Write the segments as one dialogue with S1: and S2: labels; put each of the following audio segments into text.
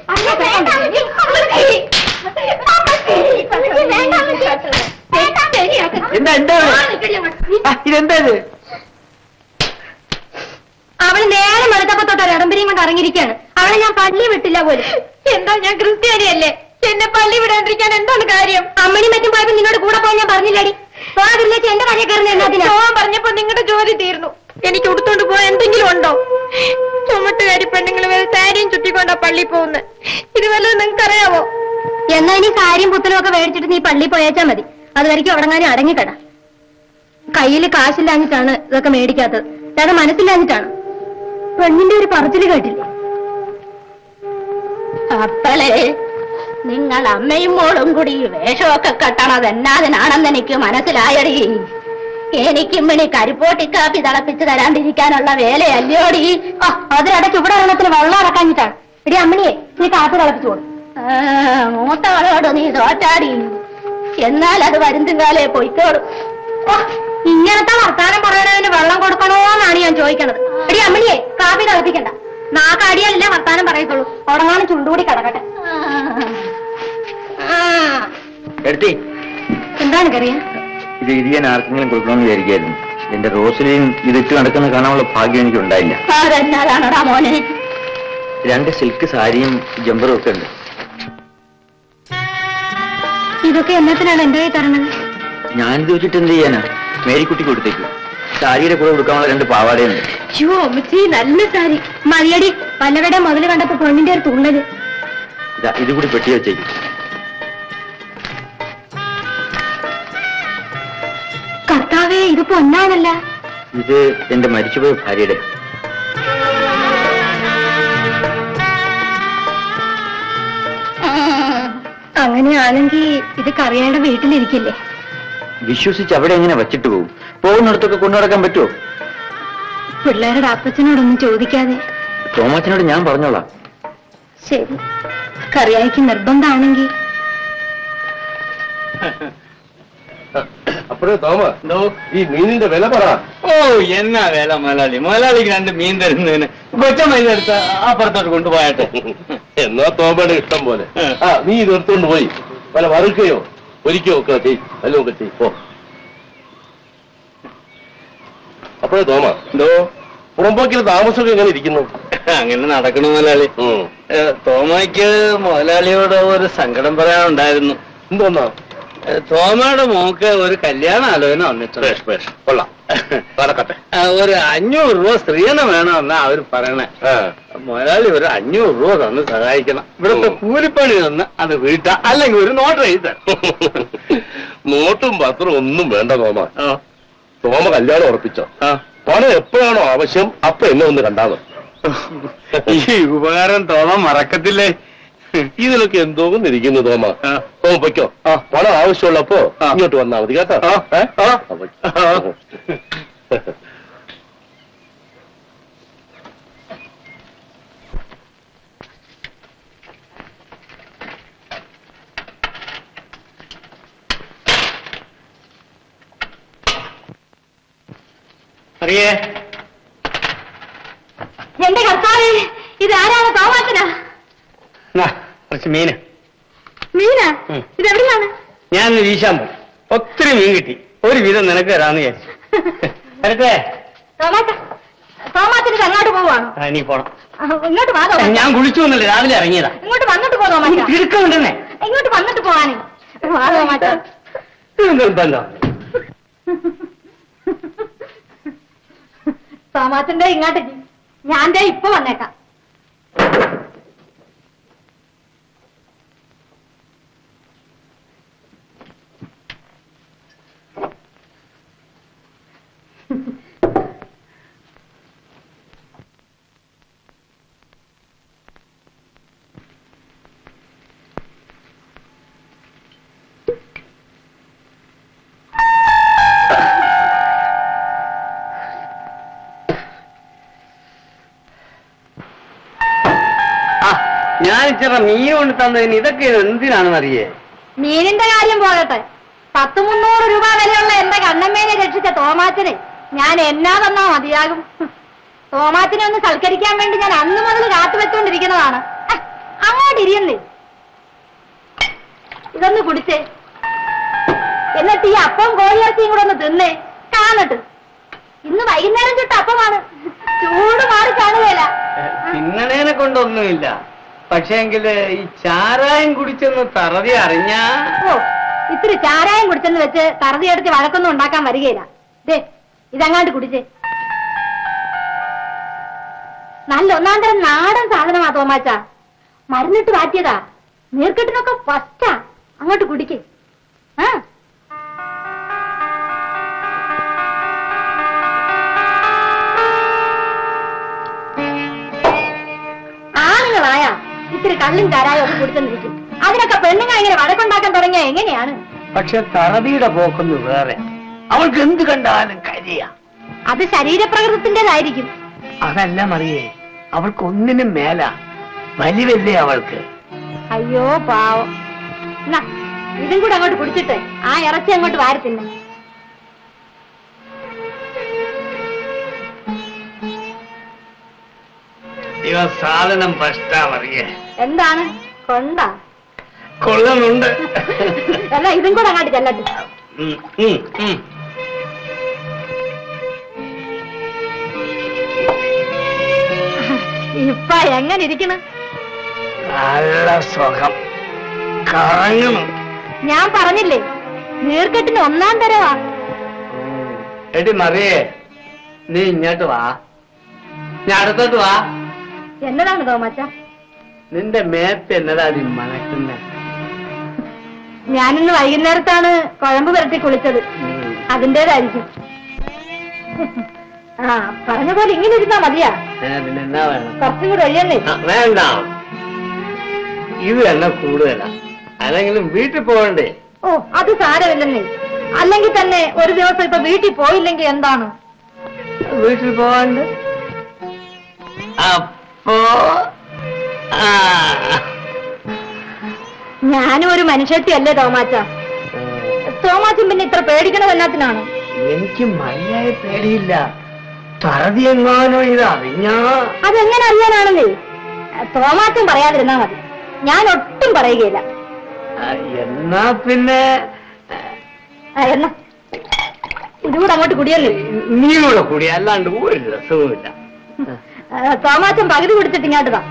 S1: എന്താ എന്താ ഇതെന്താ ഇത്
S2: അവള് നേരെ വെളുത്തപ്പോ തൊട്ട് ഇടംബരിയും കൊണ്ട് ഇറങ്ങിയിരിക്കുകയാണ് അവളെ ഞാൻ പള്ളി വിട്ടില്ല പോലും എന്താ ഞാൻ ക്രിസ്ത്യാനിയല്ലേ എന്നെ പള്ളി വിടാണ്ടിരിക്കാൻ എന്താണ് കാര്യം അമ്മണി മറ്റും പോയപ്പോ നിന്നോട് കൂടെ പോയി ഞാൻ പറഞ്ഞില്ലടി പോകാതിരിച്ചു എന്റെ പണിയെ കയറുന്ന പോവാൻ പറഞ്ഞപ്പോ നിങ്ങളുടെ ജോലി തീർന്നു എനിക്ക് ഉടുത്തോണ്ട് പോവാൻ എന്തെങ്കിലും ഉണ്ടോ ചുമട്ടുകാരി പെണ്ണുങ്ങൾ വരെ സാരിയും ചുറ്റിക്കൊണ്ടാ പള്ളി പോകുന്നത് ഇത് വല്ലതും നിങ്ങൾക്ക് അറിയാവോ എന്നാ ഇനി സാരിയും പുത്തലും ഒക്കെ മേടിച്ചിട്ട് നീ പള്ളി പോയേച്ചാ മതി അത് വരയ്ക്കും അവിടെങ്ങാനും അടങ്ങിക്കട കയ്യിൽ കാശില്ലാഞ്ഞിട്ടാണ് ഇതൊക്കെ മേടിക്കാത്തത് അല്ലാതെ മനസ്സില്ലാഞ്ഞിട്ടാണ് പെണ്ണിന്റെ ഒരു പറച്ചില് കേട്ടില്ലേ
S3: അപ്പളേ നിങ്ങൾ അമ്മയും മോളും കൂടി ഈ വേഷമൊക്കെ കെട്ടണത് എന്നാതിനാണെന്ന് എനിക്ക് മനസ്സിലായടി എനിക്കും ഇനി കരിപ്പോട്ടി കാപ്പി തിളപ്പിച്ച് തരാണ്ടിരിക്കാനുള്ള വേലയല്ലയോടി
S2: ആ അതിനിടയ്ക്ക് ഇവിടെ ഒരെണ്ണത്തിന് വെള്ളം അടക്കാഞ്ഞിട്ടാണ് എടി അമ്മണിയെ നീ കാപ്പി തിളപ്പിച്ചു കൊടുക്കും
S3: ആ, മൂത്തവളോട് നീ തോറ്റാടി എന്നാൽ അത് വരുന്തും കാലേ പൊയ്ക്കോളും
S2: ഇങ്ങനത്തെ വർത്താനം പറയണതിന് വെള്ളം കൊടുക്കണോന്നാണ് ഞാൻ ചോദിക്കണത് എടി അമ്മണിയെ കാപ്പി തിളപ്പിക്കണ്ട നാക്കടിയല്ല വർത്താനം പറയത്തുള്ളൂ ഉടങ്ങാനും ചുണ്ടുകൂടി കിടക്കട്ടെ ആ,
S1: എടുത്തി
S2: എന്താണ് കറിയ
S1: ഇത് ഇത് ഞാൻ ആർക്കെങ്കിലും കൊടുക്കണമെന്ന് വിചാരിക്കായിരുന്നു എന്റെ റോസിനെയും ഇതിട്ട് നടക്കുന്ന കാണാനുള്ള ഭാഗ്യം എനിക്ക് ഉണ്ടായില്ല
S3: അതെന്നാതാണോടാ മോനെ
S1: രണ്ട് സിൽക്ക് സാരിയും ജമ്പറും ഒക്കെ ഉണ്ട്
S2: ഇതൊക്കെ എന്നത്തിനാണ് എന്റെ കൈ തരണത്
S1: ഞാനിത് വെച്ചിട്ട് എന്ത് ചെയ്യാനാ മേരിക്കുട്ടി കൊടുത്തേക്ക് സാരിയുടെ കൂടെ കൊടുക്കാനുള്ള രണ്ട് പാവാടയുണ്ട്
S2: അയ്യോ അമ്മച്ചി നല്ല സാരി മതിയടി പല്ലവയുടെ മുതല് കണ്ടപ്പോ പെണ്ണിന്റെ ഒരു തുള്ളല്
S1: ഇതാ ഇത് കൂടി പെട്ടി വെച്ചേക്ക്
S2: കർത്താവേ ഇത് പൊന്നാണല്ല
S1: ഇത് എന്റെ മരിച്ചുപോയ ഭാര്യയുടെ
S2: അങ്ങനെയാണെങ്കിൽ ഇത് കറിയായുടെ വീട്ടിലിരിക്കില്ലേ
S1: വിശ്വസിച്ച് അവിടെ എങ്ങനെ വച്ചിട്ട് പോകും പോകുന്നിടത്തൊക്കെ കൊണ്ടു നടക്കാൻ പറ്റുമോ
S2: പിള്ളേരുടെ അപ്പച്ചനോടൊന്നും ചോദിക്കാതെ
S1: തോമാച്ചനോട് ഞാൻ പറഞ്ഞോളാം
S2: ശരി കറിയായിക്ക് നിർബന്ധമാണെങ്കിൽ
S4: അപ്പോഴേ തോമ ഈ മീനിന്റെ വില പറ
S5: ഓ എന്നാ വേല മുതലാളി മുതലാളിക്ക് രണ്ട് മീൻ തരുന്നതിന് കൊച്ചമൈൻ എടുത്ത് അപ്പുറത്തോട്ട് കൊണ്ടുപോയാട്ടെ
S4: എന്നാ തോമയുടെ ഇഷ്ടം പോലെ ആ നീ ഇത് എടുത്തോണ്ട് പോയി വല്ല വറുക്കുകയോ ഒരിക്കയോ ഒക്കെ ചെയ് വല്ലതും ഒക്കെ ചെയ് പോ അപ്പോഴേ തോമ
S5: എന്തോ
S4: പുറമ്പോക്കിൽ താമസമൊക്കെ എങ്ങനെ ഇരിക്കുന്നു
S5: അങ്ങനെ നടക്കണു മുതലാളി
S4: ഉം.
S5: ഏ, തോമയ്ക്ക് മുതലാളിയോട് ഒരു സങ്കടം പറയാനുണ്ടായിരുന്നു
S4: എന്തോന്നാ
S5: ഏ, തോമയുടെ മോക്ക് ഒരു കല്യാണ ആലോചന വന്നിട്ടുണ്ട്
S4: ബേഷ് ബേഷ് കൊള്ളാം നടക്കട്ടെ
S5: ആ, ഒരു അഞ്ഞൂറ് രൂപ സ്ത്രീധനം വേണമെന്നാ അവര് പറയണേ
S4: ആ
S5: മുതലാളി ഒരു അഞ്ഞൂറ് രൂപ തന്ന് സഹായിക്കണം ഇവിടുത്തെ
S4: ഉം.
S5: കൂലിപ്പണി തന്ന് അത് വീട്ടാ അല്ലെങ്കിൽ ഒരു നോട്ട് എഴുത
S4: നോട്ടും പത്രവും ഒന്നും വേണ്ട തോമ
S5: ആ
S4: തോമ കല്യാണം ഉറപ്പിച്ചോ
S5: ആ
S4: പണം എപ്പോഴാണോ ആവശ്യം അപ്പൊ എന്നെ ഒന്ന് കണ്ടാ മതി
S5: ഈ ഉപകാരം തോമ മറക്കത്തില്ലേ
S4: ഇതിലൊക്കെ എന്തോന്നിരിക്കുന്നു തോമ
S5: ആ.
S4: തോമ പൊയ്ക്കോ
S5: ആ.
S4: പണം ആവശ്യമുള്ളപ്പോ
S5: ആ.
S4: ഇങ്ങോട്ട് വന്നാ മതി കേട്ടോ
S5: ആ.
S4: ഏ?
S5: ആ.
S4: ആ, പൊയ്ക്കോ.
S5: അറിയേ
S2: എന്റെ കർത്താവേ ഇത് ആരാണ് തോമാത്തനാ
S5: കുറച്ച് മീന്
S2: മീനാ
S5: ഉം.
S2: ഇത് എവിടെയാണ്
S5: ഞാൻ ഇന്ന് വീശാൻ പോകും ഒത്തിരി മീൻ കിട്ടി ഒരു വിധം നിനക്ക് തരാന്ന് വിചാരിച്ചു വരട്ടെ
S2: തോമാത്ത തോമാത്തിന് അങ്ങോട്ട് പോവാണോ
S5: ആ, നീ പോണം
S2: ആ, ഇങ്ങോട്ട് വാ തോമാത്ത.
S5: ഞാൻ കുളിച്ചു വന്നില്ല രാവിലെ ഇറങ്ങിയതാ
S2: ഇങ്ങോട്ട് വന്നിട്ട് പോ തോമാത്ത
S5: തിടുക്കമുണ്ടെന്നേ
S2: ഇങ്ങോട്ട് വന്നിട്ട് പോവാനേ വാ തോമാത്ത
S5: നിർബന്ധം
S2: തോമാത്തിന്റെ ഇങ്ങോട്ട് ഞാൻ ദേ ഇപ്പൊ വന്നേക്കാം
S5: ആ ഞാൻ ഇച്ചിറ മീൻ കൊണ്ട് തന്നതിന് ഇതൊക്കെ എന്തിനാണെന്ന് അറിയേ
S2: മീനിന്റെ കാര്യം പോകട്ടെ പത്ത് മുന്നൂറ് രൂപ വിലയുള്ള എന്റെ കണ്ണമ്മേനെ രക്ഷിച്ച തോമാച്ചനെ ഞാൻ എന്നാ തന്നാ മതിയാകും തോമാച്ചനെ ഒന്ന് സൽക്കരിക്കാൻ വേണ്ടി ഞാൻ അന്ന് മുതൽ കാത്തു വെച്ചുകൊണ്ടിരിക്കുന്നതാണ് ഹ്, അങ്ങോട്ട് അങ്ങോട്ട് ഇരിയന്നേ ഇതൊന്ന് കുടിച്ചേ എന്നിട്ട് ഈ അപ്പം കോഴിയിറച്ചിയും കൂടെ ഒന്ന് തിന്നേ കാണട്ട് ഇന്ന് വൈകുന്നേരം ചുട്ട അപ്പമാണ് ചൂട് മാറി കാണുകയില്ല
S5: തിന്നണേനെ കൊണ്ടൊന്നുമില്ല പക്ഷേങ്കില് ഈ ചാരായം കുടിച്ചൊന്ന് തറതി അറിഞ്ഞാ
S2: ഓ ഇത്തിരി ചാരായം കുടിച്ചെന്ന് വെച്ച് കറുതി എടുത്ത് വഴക്കൊന്നും ഉണ്ടാക്കാൻ വരികയില്ല ദേ ഇതങ്ങാണ്ട് കുടിച്ചേ നല്ല ഒന്നാം തരം നാടൻ സാധനമാ തോമാച്ച മരുന്നിട്ട് മാറ്റിയതാ നീർക്കെട്ടിനൊക്കെ ഫസ്റ്റാ അങ്ങോട്ട് കുടിക്ക് ആ ആണുങ്ങളായ ഇത്തിരി കള്ളും ചാരായം ഒക്കെ കുടിച്ചെന്നിരിക്കും അതിനൊക്കെ പെണ്ണുങ്ങൾ ഇങ്ങനെ വഴക്കുണ്ടാക്കാൻ തുടങ്ങിയ എങ്ങനെയാണ്
S5: പക്ഷെ തറതിയുടെ പോക്കൊന്ന് വേറെ അവൾക്ക് എന്ത് കണ്ടാലും കരിയ
S2: അത് ശരീരപ്രകൃതത്തിന്റേതായിരിക്കും
S5: അതല്ല മറിയേ അവൾക്ക് ഒന്നിനും മേല വലിവല്ലേ അവൾക്ക്
S2: അയ്യോ പാവം എന്നാ ഇതും കൂടെ അങ്ങോട്ട് കുടിച്ചിട്ട് ആ ഇറച്ചി അങ്ങോട്ട് വാരി തിന്നെ
S5: ഇവ സാധനം ഫസ്റ്റാ മറിയേ
S2: എന്താണ് കൊണ്ടാ
S5: കൊള്ളുന്നുണ്ട്
S2: അല്ല ഇതും കൂടെ അങ്ങോട്ട് ചെല്ലട്ടെ
S5: ഉം, ഉം, ഉം.
S2: ഇപ്പൊ എങ്ങനെ ഇരിക്കണ്
S5: നല്ല സുഖം കറങ്ങണം
S2: ഞാൻ പറഞ്ഞില്ലേ നീർക്കെട്ടിന് ഒന്നാം തരവാ
S5: എടി മറിയേ നീ ഇങ്ങോട്ട് വാ ഞാൻ അടുത്തോട്ട് വാ
S2: എന്നതാണ് തോമച്ച
S5: നിന്റെ മേത്ത് എന്നതാ നീ മണക്കുന്നേ
S2: ഞാനിന്ന് വൈകുന്നേരത്താണ് കുഴമ്പ് പുരട്ടി കുളിച്ചത് അതിന്റേതായിരിക്കും ആ പറഞ്ഞ പോലെ ഇങ്ങനെ ഇരുന്നാ മതിയാ
S5: ഏ, പിന്നെ എന്നാ വേണം
S2: കുറച്ചും കൂടെ ഒഴിയന്നേ
S5: ആ, വേണ്ട ഇത് എന്നെ കൂടുതലാ അല്ലെങ്കിലും വീട്ടിൽ പോകണ്ടേ
S2: ഓ അത് സാരമില്ലെന്നേ അല്ലെങ്കിൽ തന്നെ ഒരു ദിവസം ഇപ്പൊ വീട്ടിൽ പോയില്ലെങ്കിൽ എന്താണ്
S5: വീട്ടിൽ പോകാണ്ട് അപ്പോ ആ
S2: ഞാനും ഒരു മനുഷ്യത്തി അല്ലേ തോമാച്ച തോമാച്ചൻ പിന്നെ ഇത്ര പേടിക്കണത് എന്നാത്തിനാണ്
S5: എനിക്ക് മര്യാദ പേടിയില്ല തറതി എങ്ങാനോ ഇത് അറിഞ്ഞാ
S2: അതെങ്ങനെ അറിയാനാണെന്നേ തോമാച്ചൻ പറയാതിരുന്നാ മതി ഞാൻ ഒട്ടും പറയുകയില്ല
S5: ആ, എന്നാ പിന്നെ
S2: ആ, എന്നാ ഇതുകൂടെ അങ്ങോട്ട് കുടിയല്ലേ
S5: നീ കൂടെ കൂടി അല്ലാണ്ട് ഒരു രസവുമില്ല
S2: ആ, തോമാച്ചൻ പകുതി കുടിച്ചിട്ട് ഇങ്ങോട്ട് വാ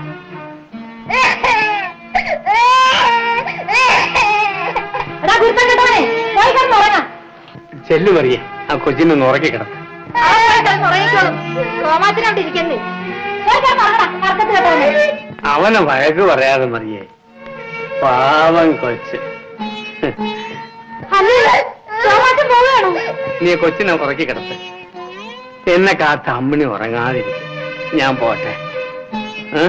S2: എടാ കുരുത്തം കേട്ടവനെ പോയി കിടന്ന് ഉറങ്ങാം
S5: ചെല്ലു മറിയേ ആ കൊച്ചിനൊന്ന് ഉറക്കി കിടന്നു
S2: തോമാച്ചനോട്ട് ഇരിക്കുന്നേ പോയി കിടന്ന് ഉറങ്ങടാ കറക്കത്ത് കേട്ടവനെ
S5: അവനെ വഴക്ക് പറയാതെ മറിയേ പാവം കൊച്ച്
S2: അല്ലേ തോമാച്ചൻ പോവുകയാണോ
S5: നീ കൊച്ചിനെ ഉറക്കി കിടത്ത് എന്നെ കാത്ത അമ്മിണി ഉറങ്ങാതിരിക്കും ഞാൻ പോട്ടെ ഏ?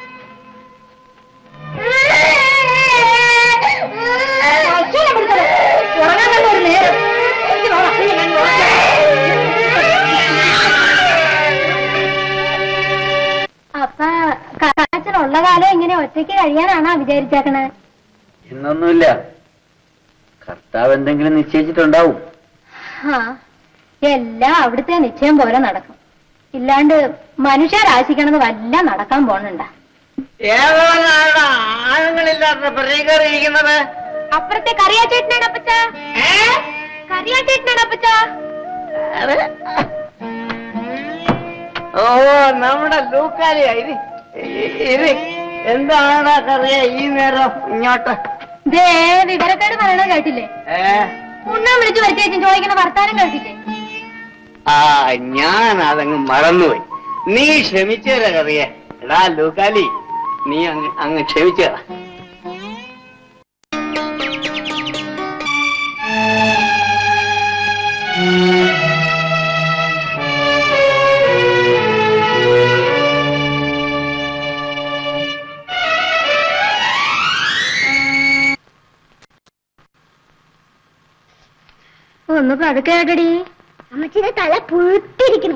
S2: അച്ഛനെ പിടിച്ചത്. ഉറങ്ങാൻ കണ്ട ഒരു നേരം എനിക്ക് വേണം അച്ഛനെ ഞാൻ ഉറക്കാം. അപ്പ കാച്ചനുള്ള കാലം ഇങ്ങനെ ഒറ്റയ്ക്ക് കഴിയാനാണോ വിചാരിച്ചേക്കണേ
S1: എന്നൊന്നുമില്ല കർത്താവ് എന്തെങ്കിലും നിശ്ചയിച്ചിട്ടുണ്ടാവും
S2: ആ എല്ലാം അവിടുത്തെ നിശ്ചയം പോലെ നടക്കും ഇല്ലാണ്ട് മനുഷ്യരാശിക്കണത് വല്ല നടക്കാൻ പോണുണ്ട
S5: ഏതാണ് ആണുങ്ങളില്ലാത്ത പ്രതികരിക്കുന്നത്
S2: അപ്പുറത്തെ കറിയാച്ചേട്ടനാണ് അപ്പച്ച കറിയാച്ചേട്ടനാണ് അപ്പച്ച
S5: ഓ നമ്മുടെ ലൂക്കാലിയാ ഇരി ഇ- ഇരി എന്താണ് കറിയ ഈ നേരം ഇങ്ങോട്ട്
S2: ദേ വിവരക്കേട് പറയണത് കേട്ടില്ലേ
S5: ഏ
S2: ഉണ്ണാൻ വിളിച്ചു വരുത്തേച്ചും ചോദിക്കണ വർത്താനം കേട്ടില്ലേ
S5: ആ ഞാൻ അതങ്ങ് മറന്നുപോയി നീ ക്ഷമിച്ചേരാ കറിയ എടാ ലൂക്കാലി നീ അങ്ങ് അങ്ങ് ക്ഷമിച്ചേരാ
S2: ഒന്ന് പതുക്കെ കേട്ടടി അമ്മച്ചിന്റെ തല പുഴുത്തിരിക്കണം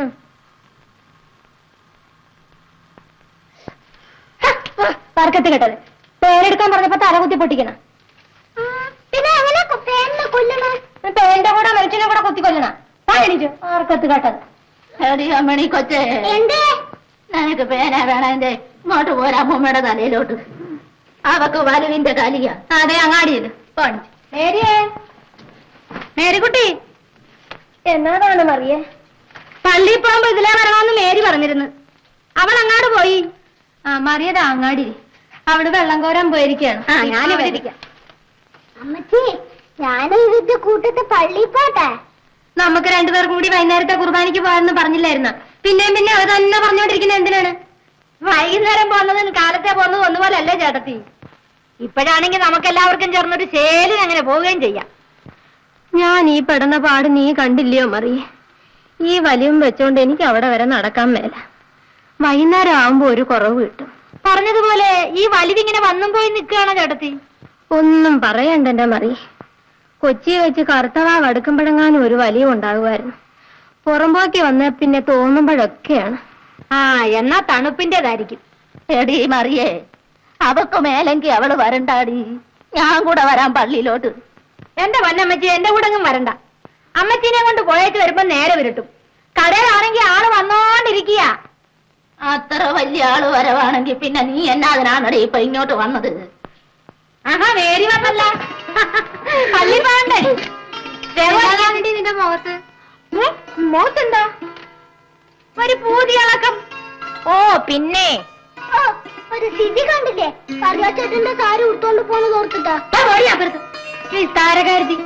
S2: പറക്കത്ത് കേട്ടത് പേരെടുക്കാൻ പറഞ്ഞപ്പോ തല കുത്തി പൊട്ടിക്കണം പിന്നെ എങ്ങനെ പേരിനെ കൊല്ലണ പേരിന്റെ കൂടെ മനുഷ്യനെ കൂടെ കുത്തി കൊല്ലണ പാടിച്ചു ആർക്കത്ത് കേട്ടത്
S3: എടി അമ്മണി കൊച്ചേ
S2: എന്തേ
S3: നിനക്ക് പേന വേണ എന്റെ ഇങ്ങോട്ട് പോരാ അമ്മൂമ്മയുടെ തലയിലോട്ട് അവക്ക് വലുവിന്റെ കലിയ
S2: അതെ അങ്ങാടിയില് പോണിച്ച് മേരിയേ മേരിക്കുട്ടി എന്നതാണ് മറിയേ പള്ളിയിൽ പോകുമ്പോ ഇതിലേ വരണമെന്ന് മേരി പറഞ്ഞിരുന്നു അവൾ അങ്ങാട് പോയി ആ മറിയതാ അങ്ങാടി അവിടെ വെള്ളം കോരാൻ പോയിരിക്കാണ്
S3: ആ,
S2: ഞാനിവിടെ ഇരിക്കാം
S3: അമ്മച്ചി ഞാനും ഇതിന്റെ കൂട്ടത്തെ പള്ളി പോട്ടെ
S2: നമുക്ക് രണ്ടുപേർക്കും കൂടി വൈകുന്നേരത്തെ കുർബാനയ്ക്ക് പോകാമെന്ന് പറഞ്ഞില്ലായിരുന്ന പിന്നെയും പിന്നെ അത് തന്നെ പറഞ്ഞുകൊണ്ടിരിക്കുന്നത് എന്തിനാണ്
S3: വൈകുന്നേരം പോകുന്നതും കാലത്തെ പോകുന്നതും ഒന്നുപോലെ അല്ലേ ചേട്ടത്തി ഇപ്പോഴാണെങ്കിൽ നമുക്ക് എല്ലാവർക്കും ചേർന്നൊരു ശേലിന് അങ്ങനെ പോവുകയും ചെയ്യാം
S2: ഞാൻ ഈ പെടുന്ന പാട് നീ കണ്ടില്ലയോ മറി ഈ വലിയും വെച്ചോണ്ട് എനിക്ക് അവിടെ വരെ നടക്കാൻ മേല വൈകുന്നേരം ആവുമ്പോ ഒരു കുറവ് കിട്ടും
S3: പറഞ്ഞതുപോലെ ഈ വലിവിങ്ങനെ വന്നും പോയി നിൽക്കുകയാണോ ചേട്ടത്തി
S2: ഒന്നും പറയണ്ട എന്റെ മറി കൊച്ചി വെച്ച് കറുത്തവാവ് അടുക്കുമ്പോഴെങ്ങാനും ഒരു വലിയ ഉണ്ടാകുമായിരുന്നു പുറമ്പോക്കി വന്ന പിന്നെ തോന്നുമ്പോഴൊക്കെയാണ്
S3: ആ എന്നാ തണുപ്പിന്റേതായിരിക്കും എടി മറിയേ അവക്ക് മേലെങ്കി അവള് വരണ്ടാടി ഞാൻ കൂടെ വരാൻ പള്ളിയിലോട്ട്
S2: എന്റെ പൊന്നമ്മച്ചി എന്റെ കൂടെ അങ്ങും വരണ്ട അമ്മച്ചീനെ കൊണ്ട് പോയേച്ച് വരുമ്പോ നേരെ വിരട്ടും കടയിലാണെങ്കിൽ ആള് വന്നോണ്ടിരിക്കുക
S3: അത്ര വലിയ ആള് വരവാണെങ്കിൽ പിന്നെ നീ എന്നാതിനാണടി ഇപ്പൊ ഇങ്ങോട്ട് വന്നത്
S2: ആഹാ വേരി വന്നല്ല പള്ളി പോകണ്ടേ നിന്റെ മുഖത്ത് മുഖത്തുണ്ടോ ഒരു പൂതിയളക്കം
S3: ഓ പിന്നെ
S2: ഒരു സ്ഥിതി കണ്ടില്ലേ കറിയാച്ചേട്ടന്റെ സാരി ഉടുത്തോണ്ട് പോണെന്ന് ഓർത്തിട്ടാ ഓടി അപ്പുറത്ത് നിസ്താരകാരുതി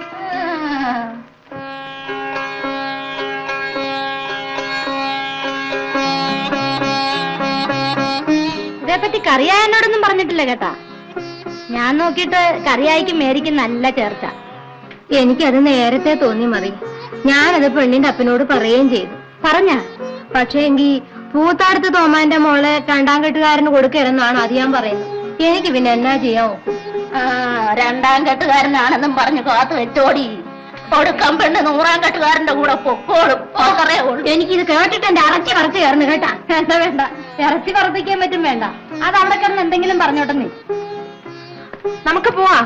S3: ഇതേപ്പറ്റി കറിയായ എന്നോടൊന്നും പറഞ്ഞിട്ടില്ല കേട്ടാ ഞാൻ നോക്കിയിട്ട് കറിയായിക്കും മേരിക്കും നല്ല ചേർച്ച
S2: എനിക്കത് നേരത്തെ തോന്നി മറി ഞാനത് പെണ്ണിന്റെ അപ്പനോട് പറയുകയും ചെയ്തു
S3: പറഞ്ഞ
S2: പക്ഷേ എങ്കി പൂത്താടത്ത് തോമാന്റെ മോളെ രണ്ടാം കെട്ടുകാരന് കൊടുക്കരുന്നാണ് അത് ഞാൻ പറയുന്നത് എനിക്ക് പിന്നെ എന്നാ ചെയ്യാൻ നോക്കും
S3: ആ, രണ്ടാം കെട്ടുകാരനാണെന്നും പറഞ്ഞു കാത്തു വെച്ചോടി കൊടുക്കാൻ പെണ്ണ് നൂറാം കെട്ടുകാരന്റെ കൂടെ പൊക്കോളും പോകറേ ഉള്ളൂ
S2: എനിക്കിത് കേട്ടിട്ട് എന്റെ അറച്ചി വറച്ച് കയറുന്നു കേട്ടാ
S3: വേണ്ട വേണ്ട ഇറച്ചി പറപ്പിക്കാൻ പറ്റും വേണ്ട അത് അവിടെ കിടന്ന് എന്തെങ്കിലും പറഞ്ഞോട്ടെ നീ
S2: നമുക്ക് പോവാ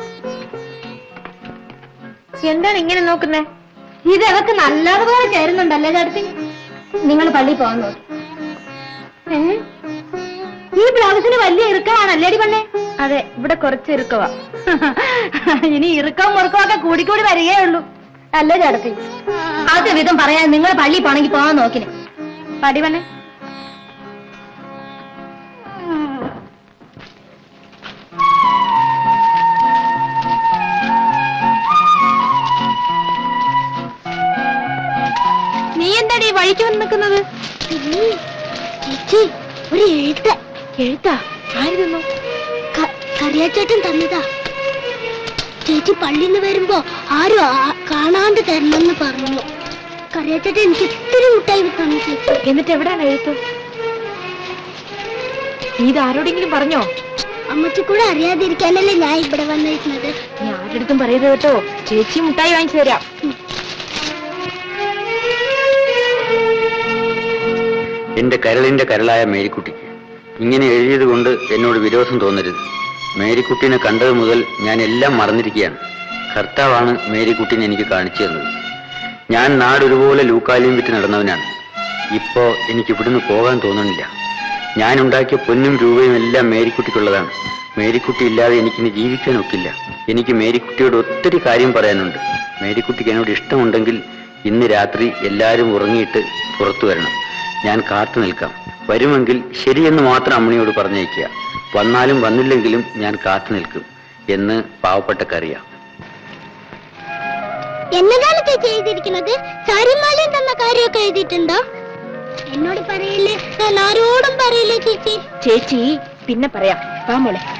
S2: എന്താണ് ഇങ്ങനെ നോക്കുന്നേ ഇത് അവക്ക് നല്ലതുപോലെ ചേരുന്നുണ്ടല്ലേ ചേട്ടത്തി നിങ്ങൾ പള്ളി പോകാൻ നോക്കി ഏ? ഈ ബ്ലൗസിന് വലിയ ഇറുക്കമാണല്ലേടി പെണ്ണെ
S3: അതെ ഇവിടെ കുറച്ച് ഇറുക്കവാ ഇനി ഇറുക്കവും മുറുക്കവും ഒക്കെ കൂടിക്കൂടി വരികയേ ഉള്ളൂ അല്ലേ ചേട്ടത്തി
S2: അത് വിധം പറയാൻ നിങ്ങൾ പള്ളി പോണെങ്കിൽ പോകാൻ നോക്കിനെ
S3: പടി വന്നെ
S2: നീ എന്താടി വഴിക്ക് വന്ന് നിൽക്കുന്നത്
S6: ചേച്ചി ഒരു എഴുത്ത്
S2: എഴുത്താ ആര് തന്നു
S6: കറിയാച്ചേട്ടൻ തന്നതാ ചേച്ചി പള്ളിയിൽ നിന്ന് വരുമ്പോ ആരും ആ- കാണാണ്ട് തരണമെന്ന് പറഞ്ഞു കറിയാച്ചേട്ടൻ എനിക്ക് ഇത്തിരി മുട്ടായി തന്നു ചേച്ചി
S2: എന്നിട്ട് എവിടെയാണ് എഴുത്ത് ഇത് ആരോടെങ്കിലും പറഞ്ഞോ
S6: അമ്മച്ചി കൂടെ അറിയാതിരിക്കാനല്ലേ ഞാൻ ഇവിടെ വന്നിരിക്കുന്നത്
S2: നീ ആരുടെ പറയരുത് കേട്ടോ ചേച്ചി മുട്ടായി വാങ്ങിച്ചു തരാം
S1: എന്റെ കരളിന്റെ കരളായ മേരിക്കുട്ടിക്ക് ഇങ്ങനെ എഴുതിയത് കൊണ്ട് എന്നോട് വിരോധം തോന്നരുത് മേരിക്കുട്ടിനെ കണ്ടത് മുതൽ ഞാൻ എല്ലാം മറന്നിരിക്കുകയാണ് കർത്താവാണ് മേരിക്കുട്ടിനെ എനിക്ക് കാണിച്ചു തന്നത് ഞാൻ നാടൊരുപോലെ ലൂക്കാലിയും വിറ്റ് നടന്നവനാണ് ഇപ്പോ എനിക്ക് ഇവിടുന്ന് പോകാൻ തോന്നുന്നില്ല ഞാൻ ഉണ്ടാക്കിയ പൊന്നും രൂപയും എല്ലാം മേരിക്കുട്ടിക്കുള്ളതാണ് മേരിക്കുട്ടി ഇല്ലാതെ എനിക്കിനി ജീവിക്കാൻ ഒക്കില്ല എനിക്ക് മേരിക്കുട്ടിയോട് ഒത്തിരി കാര്യം പറയാനുണ്ട് മേരിക്കുട്ടിക്ക് എന്നോട് ഇഷ്ടമുണ്ടെങ്കിൽ ഇന്ന് രാത്രി എല്ലാവരും ഉറങ്ങിയിട്ട് പുറത്തു വരണം ഞാൻ കാത്തു നിൽക്കാം വരുമെങ്കിൽ ശരിയെന്ന് മാത്രം അമ്മണിയോട് പറഞ്ഞയക്കുക വന്നാലും വന്നില്ലെങ്കിലും ഞാൻ കാത്തു നിൽക്കും എന്ന് പാവപ്പെട്ടക്കറിയാം
S6: എന്നതാണ് ചേച്ചി എഴുതിയിരിക്കുന്നത് സാരിമാലയും തന്ന കാര്യമൊക്കെ എഴുതിയിട്ടുണ്ടോ എന്നോട് പറയില്ലേ ഞാൻ ആരോടും പറയില്ലേ ചേച്ചി
S2: ചേച്ചി പിന്നെ പറയാം വാ മോളെ